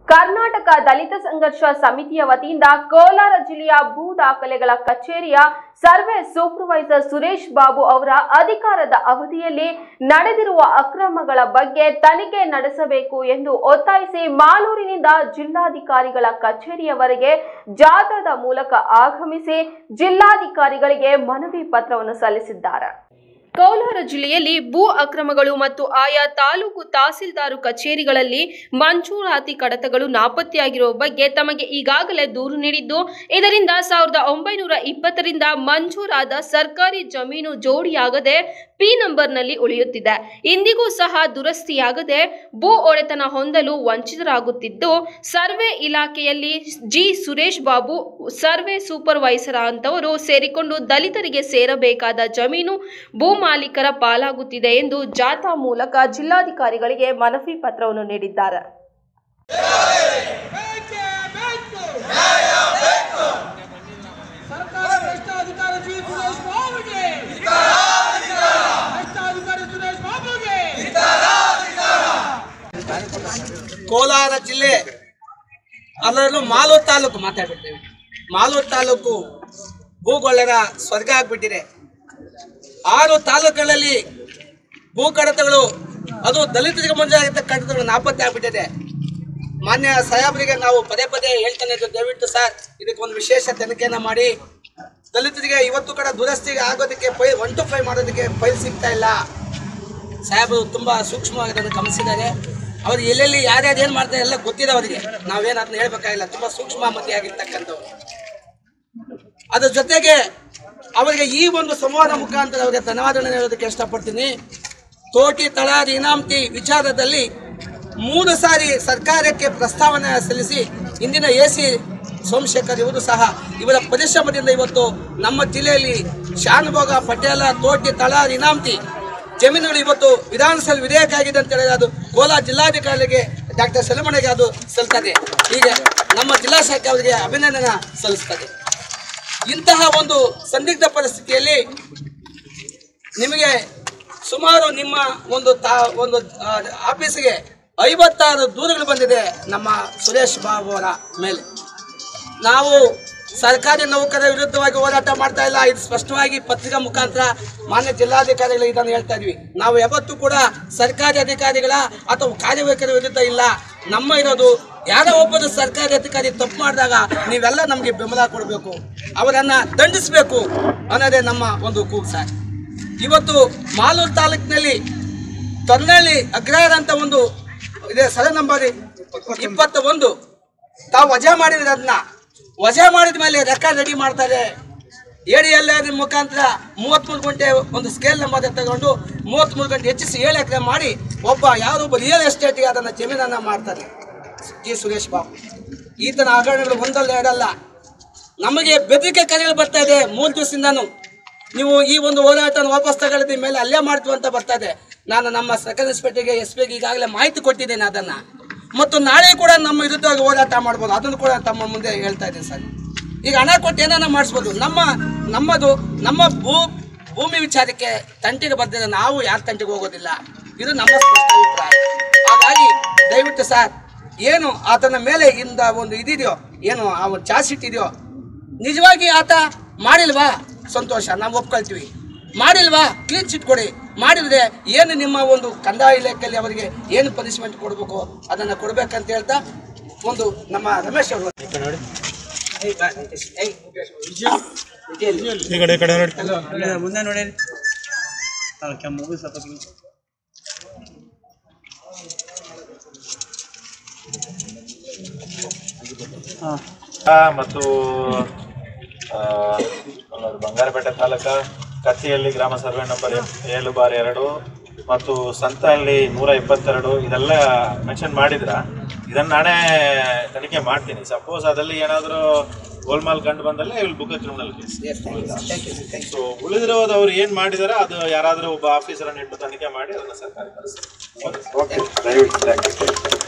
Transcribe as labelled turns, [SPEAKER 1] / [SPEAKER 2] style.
[SPEAKER 1] ಕರ್ನಾಟಕ ದಲಿತ ಸಂಘರ್ಷ ಸಮಿತಿಯ ವತಿಯಿಂದ ಕೋಲಾರ ಜಿಲ್ಲೆಯ ಭೂ ದಾಖಲೆಗಳ ಕಚೇರಿಯ ಸರ್ವೆ ಸೂಪರ್ವೈಸರ್ ಸುರೇಶ್ ಬಾಬು ಅವರ ಅಧಿಕಾರದ ಅವಧಿಯಲ್ಲಿ ನಡೆದಿರುವ ಅಕ್ರಮಗಳ ಬಗ್ಗೆ ತನಿಖೆ ನಡೆಸಬೇಕು ಎಂದು ಒತ್ತಾಯಿಸಿ ಮಾಲೂರಿನಿಂದ ಜಿಲ್ಲಾಧಿಕಾರಿಗಳ ಕಚೇರಿಯವರೆಗೆ ಜಾಥಾದ ಮೂಲಕ ಆಗಮಿಸಿ ಜಿಲ್ಲಾಧಿಕಾರಿಗಳಿಗೆ ಮನವಿ ಪತ್ರವನ್ನು ಸಲ್ಲಿಸಿದ್ದಾರೆ ಕೋಲಾರ ಜಿಲ್ಲೆಯಲ್ಲಿ ಭೂ ಅಕ್ರಮಗಳು ಮತ್ತು ಆಯಾ ತಾಲೂಕು ತಹಸೀಲ್ದಾರು ಕಚೇರಿಗಳಲ್ಲಿ ಮಂಜೂರಾತಿ ಕಡತಗಳು ನಾಪತ್ತೆಯಾಗಿರುವ ಬಗ್ಗೆ ತಮಗೆ ಈಗಾಗಲೇ ದೂರು ನೀಡಿದ್ದು ಇದರಿಂದ ಸಾವಿರದ ಒಂಬೈನೂರ ಇಪ್ಪತ್ತರಿಂದ ಮಂಜೂರಾದ ಸರ್ಕಾರಿ ಜಮೀನು ಜೋಡಿಯಾಗದೆ ಪಿ ನಂಬರ್ನಲ್ಲಿ ಉಳಿಯುತ್ತಿದೆ ಇಂದಿಗೂ ಸಹ ದುರಸ್ತಿಯಾಗದೆ ಭೂ ಒಡೆತನ ಹೊಂದಲು ವಂಚಿತರಾಗುತ್ತಿದ್ದು ಸರ್ವೆ ಇಲಾಖೆಯಲ್ಲಿ G Suresh Babu survey supervisor ಅಂತವರು ಸೇರಿಕೊಂಡು ದಲಿತರಿಗೆ ಸೇರಬೇಕಾದ ಜಮೀನು ಭೂ ಮಾಲೀಕರ ಪಾಲಾಗುತ್ತಿದೆ ಎಂದು ಜಾಥಾ ಮೂಲಕ ಜಿಲ್ಲಾಧಿಕಾರಿಗಳಿಗೆ ಮನವಿ ಪತ್ರವನ್ನು ನೀಡಿದ್ದಾರೆ
[SPEAKER 2] ಬೇಕೇ ಬೇಕು ನ್ಯಾಯ ಬೇಕು ಸರ್ಕಾರ ಭ್ರಷ್ಟ ಅಧಿಕಾರಿ ಜಿ ಸುರೇಶ್ ಬಾಬುಗೆ ಭ್ರಷ್ಟ ಅಧಿಕಾರಿ ಸುರೇಶ್ ಬಾಬುಗೆ
[SPEAKER 3] ಕೋಲಾರ ಜಿಲ್ಲೆ ಅದರಲ್ಲೂ ಮಾಲೂರು ತಾಲೂಕು ಮಾತಾಡ್ಬಿಡ್ತೇವೆ ಮಾಲೂರು ತಾಲೂಕು ಭೂಗೊಳ್ಳರ ಸ್ವರ್ಗ ಆಗ್ಬಿಟ್ಟಿದೆ ಆರು ತಾಲೂಕುಗಳಲ್ಲಿ ಭೂ ಕಡತಗಳು ಅದು ದಲಿತರಿಗೆ ಮುಂಜಾಗ್ರತೆ ಕಡತಗಳು ನಾಪತ್ತೆ ಆಗ್ಬಿಟ್ಟಿದೆ ಮಾನ್ಯ ಸಾಹೇಬರಿಗೆ ನಾವು ಪದೇ ಪದೇ ಹೇಳ್ತಾನೆ ಇದ್ದು ದಯವಿಟ್ಟು ಸರ್ ಇದಕ್ಕೆ ಒಂದು ವಿಶೇಷ ತನಿಖೆನ ಮಾಡಿ ದಲಿತರಿಗೆ ಇವತ್ತು ಕೂಡ ದುರಸ್ತಿಗೆ ಆಗೋದಕ್ಕೆ ಪೈ ಒನ್ ಟು ಫೈವ್ ಮಾಡೋದಕ್ಕೆ ಫೈಲ್ ಸಿಗ್ತಾ ಇಲ್ಲ ಸಾಹೇಬರು ತುಂಬ ಸೂಕ್ಷ್ಮವಾಗಿ ಅದನ್ನು ಗಮನಿಸಿದ್ದಾರೆ ಅವ್ರು ಎಲ್ಲೆಲ್ಲಿ ಯಾರ್ಯಾರು ಏನು ಮಾಡ್ತಾರೆ ಎಲ್ಲ ಗೊತ್ತಿದೆ ಅವರಿಗೆ ನಾವೇನು ಅದನ್ನ ಹೇಳ್ಬೇಕಾಗಿಲ್ಲ ತುಂಬ ಸೂಕ್ಷ್ಮ ಮತಿಯಾಗಿರ್ತಕ್ಕಂಥವ್ರು ಅದ್ರ ಜೊತೆಗೆ ಅವರಿಗೆ ಈ ಒಂದು ಸಂವಾದ ಮುಖಾಂತರ ಅವರಿಗೆ ಧನ್ಯವಾದಗಳನ್ನು ಹೇಳೋದಕ್ಕೆ ಇಷ್ಟಪಡ್ತೀನಿ ತೋಟಿ ತಳಾರಿ ಇನಾಮತಿ ವಿಚಾರದಲ್ಲಿ ಮೂರು ಸಾರಿ ಸರ್ಕಾರಕ್ಕೆ ಪ್ರಸ್ತಾವನೆ ಸಲ್ಲಿಸಿ ಇಂದಿನ ಎ ಸಿ ಸೋಮಶೇಖರ್ ಇವರು ಸಹ ಇವರ ಪರಿಶ್ರಮದಿಂದ ಇವತ್ತು ನಮ್ಮ ಜಿಲ್ಲೆಯಲ್ಲಿ ಶಾನುಭೋಗ ಪಟೇಲ ತೋಟಿ ತಳಾರಿ ಇನಾಮತಿ ಜಮೀನುಗಳು ಇವತ್ತು ವಿಧಾನಸಭೆ ವಿಧೇಯಕ ಆಗಿದೆ ಅಂತ ಹೇಳಿದ್ರೆ ಅದು ಕೋಲಾರ ಜಿಲ್ಲಾಧಿಕಾರಿಗೆ ಡಾಕ್ಟರ್ ಸೆಲಮಣೆಗೆ ಅದು ಸಲ್ತದೆ ಹೀಗೆ ನಮ್ಮ ಜಿಲ್ಲಾ ಶಾಖೆ ಅವರಿಗೆ ಅಭಿನಂದನೆ ಸಲ್ಲಿಸ್ತದೆ ಇಂತಹ ಒಂದು ಸಂದಿಗ್ಧ ಪರಿಸ್ಥಿತಿಯಲ್ಲಿ ನಿಮಗೆ ಸುಮಾರು ನಿಮ್ಮ ಒಂದು ತಾ ಒಂದು ಆ, ಆಫೀಸಿಗೆ ಐವತ್ತಾರು ದೂರುಗಳು ಬಂದಿದೆ ನಮ್ಮ ಸುರೇಶ್ ಬಾಬು ಅವರ ಮೇಲೆ ನಾವು ಸರ್ಕಾರಿ ನೌಕರರ ವಿರುದ್ಧವಾಗಿ ಹೋರಾಟ ಮಾಡ್ತಾ ಇಲ್ಲ ಇದು ಸ್ಪಷ್ಟವಾಗಿ ಪತ್ರಿಕಾ ಮುಖಾಂತರ ಮಾನ್ಯ ಜಿಲ್ಲಾಧಿಕಾರಿಗಳು ಇದನ್ನು ಹೇಳ್ತಾ ಇದ್ವಿ ನಾವು ಯಾವತ್ತೂ ಕೂಡ ಸರ್ಕಾರಿ ಅಧಿಕಾರಿಗಳ ಅಥವಾ ಕಾರ್ಯವೈಖರಿ ವಿರುದ್ಧ ಇಲ್ಲ ನಮ್ಮ ಇರೋದು ಯಾರೋ ಒಬ್ಬರು ಸರ್ಕಾರಿ ಅಧಿಕಾರಿ ತಪ್ಪು ಮಾಡಿದಾಗ ನೀವೆಲ್ಲ ನಮಗೆ ಬೆಂಬಲ ಕೊಡಬೇಕು ಅವರನ್ನ ದಂಡಿಸಬೇಕು ಅನ್ನೋದೇ ನಮ್ಮ ಒಂದು ಕೂಗು ಸರ್ ಇವತ್ತು ಮಾಲೂರು ತಾಲೂಕಿನಲ್ಲಿ ತೊನ್ನಳ್ಳಿ ಅಗ್ರಹಾರ ಅಂತ ಒಂದು ಇದೆ ಸಲ ನಂಬರ್ ಇಪ್ಪತ್ತ ಒಂದು ತಾವು ವಜಾ ಮಾಡಿದ್ರೆ ಅದನ್ನ ವಜಾ ಮಾಡಿದ ಮೇಲೆ ರೆಕಾರ್ಡ್ ರೆಡಿ ಮಾಡ್ತಾರೆ ಎಡಿ ಎಲ್ ಆರ್ ಮುಖಾಂತರ ಮೂವತ್ಮೂರು ಗಂಟೆ ಒಂದು ಸ್ಕೇಲ್ ನಂಬರ್ ತಗೊಂಡು ಮೂವತ್ಮೂರು ಗಂಟೆ ಹೆಚ್ಚಿಸಿ ಏಳು ಎಕರೆ ಮಾಡಿ ಒಬ್ಬ ಯಾರೊಬ್ಬ ರಿಯಲ್ ಎಸ್ಟೇಟ್ಗೆ ಅದನ್ನು ಜಮೀನನ್ನು ಮಾಡ್ತಾರೆ ಜಿ ಸುರೇಶ್ ಬಾಬು ಈತನ ಹಗರಣಗಳು ಒಂದಲ್ಲ ಎರಡಲ್ಲ ನಮಗೆ ಬೆದರಿಕೆ ಕರೆಗಳು ಬರ್ತಾ ಇದೆ ಮೂರು ದಿವಸದಿಂದನೂ ನೀವು ಈ ಒಂದು ಹೋರಾಟನ ವಾಪಸ್ ತಗೊಳ್ಳಿದ ಮೇಲೆ ಅಲ್ಲೇ ಮಾಡ್ತೀವಿ ಅಂತ ಬರ್ತಾ ಇದೆ ನಾನು ನಮ್ಮ ಸೆಕೆಂಡ್ ಇನ್ಸ್ಪೆಕ್ಟರ್ಗೆ ಎಸ್ ಪಿಗೆ ಈಗಾಗಲೇ ಮಾಹಿತಿ ಕೊಟ್ಟಿದ್ದೇನೆ ಅದನ್ನ ಮತ್ತು ನಾಳೆ ಕೂಡ ನಮ್ಮ ವಿರುದ್ಧವಾಗಿ ಹೋರಾಟ ಮಾಡ್ಬೋದು ಅದನ್ನು ಕೂಡ ತಮ್ಮ ಮುಂದೆ ಹೇಳ್ತಾ ಇದ್ದೀನಿ ಸರ್ ಈಗ ಹಣ ಕೊಟ್ಟು ಏನಾನ ಮಾಡಿಸ್ಬೋದು ನಮ್ಮ ನಮ್ಮದು ನಮ್ಮ ಭೂ ಭೂಮಿ ವಿಚಾರಕ್ಕೆ ತಂಟಿಗೆ ಬರ್ದಿದೆ ನಾವು ಯಾರ ತಂಟಿಗೆ ಹೋಗೋದಿಲ್ಲ ಇದು ನಮ್ಮ ಸ್ಪಷ್ಟ ಅಭಿಪ್ರಾಯ ಹಾಗಾಗಿ ದಯವಿಟ್ಟು ಸರ್ ಏನು ಆತನ ಮೇಲೆ ಇಂದ ಒಂದು ಇದಿದೆಯೋ ಏನು ಆ ಒಂದು ಚಾರ್ಜ್ ಶೀಟ್ ಇದೆಯೋ ನಿಜವಾಗಿ ಆತ ಮಾಡಿಲ್ವಾ ಸಂತೋಷ ನಾವು ಒಪ್ಕೊಳ್ತೀವಿ ಮಾಡಿಲ್ವಾ ಕ್ಲೀನ್ ಚಿಟ್ ಕೊಡಿ ಮಾಡಿದ್ರೆ ಏನು ನಿಮ್ಮ ಒಂದು ಕಂದಾಯ ಇಲಾಖೆಯಲ್ಲಿ ಅವರಿಗೆ ಏನು ಪನಿಷ್ಮೆಂಟ್ ಕೊಡಬೇಕು ಅದನ್ನು ಕೊಡ್ಬೇಕಂತ ಹೇಳ್ತಾ ಒಂದು ನಮ್ಮ ರಮೇಶ್ ಅವರು ಏಯ್ ಬಾ, ವೆಂಕಟೇಶ್. ಏಯ್, ವಿಜಯ್.
[SPEAKER 4] ಈ ಕಡೆ ಈ ಕಡೆ ನೋಡಿ
[SPEAKER 3] ಮುಂದೆ ನೋಡಿ
[SPEAKER 4] ಆ, ಮತ್ತು ಆ, ಅದು ಬಂಗಾರಪೇಟೆ ತಾಲೂಕ ಕತ್ತಿಹಳ್ಳಿ ಗ್ರಾಮ ಸರ್ವೆ ನಂಬರ್ ಏಳು ಬಾರ್ ಎರಡು ಮತ್ತು ಸಂತಹಳ್ಳಿ ನೂರ ಇಪ್ಪತ್ತೆರಡು ಇದೆಲ್ಲ ಮೆನ್ಷನ್ ಮಾಡಿದ್ರ ಇದನ್ನ ನಾನೇ ತನಿಖೆ ಮಾಡ್ತೀನಿ ಸಪೋಸ್ ಅದಲ್ಲಿ ಏನಾದರೂ ಗೋಲ್ಮಾಲ್ ಕಂಡು ಬಂದಲ್ಲಿ will book criminal case
[SPEAKER 3] Yes, thank you, sir. Thank you, sir. Thank you.
[SPEAKER 4] So ಉಳಿದಿರೋದು ಅವ್ರು ಏನು ಮಾಡಿದಾರೆ ಅದು ಯಾರಾದರೂ ಒಬ್ಬ ಆಫೀಸರನ್ನು ಇಟ್ಟು ತನಿಖೆ ಮಾಡಿ ಅದನ್ನು ಸರ್ಕಾರ ಕಳಿಸ್ತಾರೆ ಓಕೆ ದಯವಿಟ್ಟು ಥ್ಯಾಂಕ್ ಯು